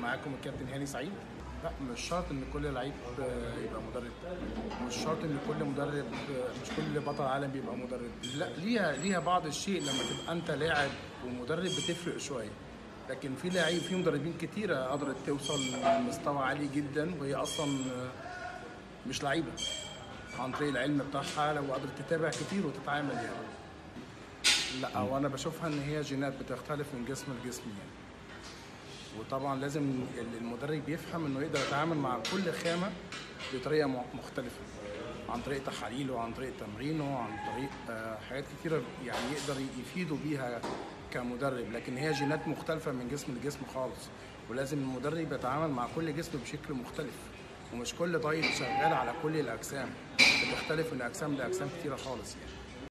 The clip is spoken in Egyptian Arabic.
معاكم الكابتن هاني سعيد لا مش شرط ان كل لعيب آه، يبقى مدرب مش شرط ان كل مدرب آه، مش كل بطل عالم بيبقى مدرب لا ليها ليها بعض الشيء لما تبقى انت لاعب ومدرب بتفرق شويه لكن في لعيب في مدربين كتيره قدرت توصل لمستوى عالي جدا وهي اصلا آه، مش لعيبه عن طريق العلم بتاعها لو قدرت تتابع كتير وتتعامل يعني لا وانا بشوفها ان هي جينات بتختلف من جسم لجسم يعني وطبعا لازم المدرب يفهم انه يقدر يتعامل مع كل خامه بطريقه م- مختلفه عن طريق تحاليله وعن طريق تمرينه عن طريق آه، حاجات كتيره يعني يقدر يفيده بيها كمدرب لكن هي جينات مختلفه من جسم لجسم خالص ولازم المدرب يتعامل مع كل جسم بشكل مختلف ومش كل دايت شغال على كل الاجسام بتختلف من اجسام لاجسام كتيره خالص يعني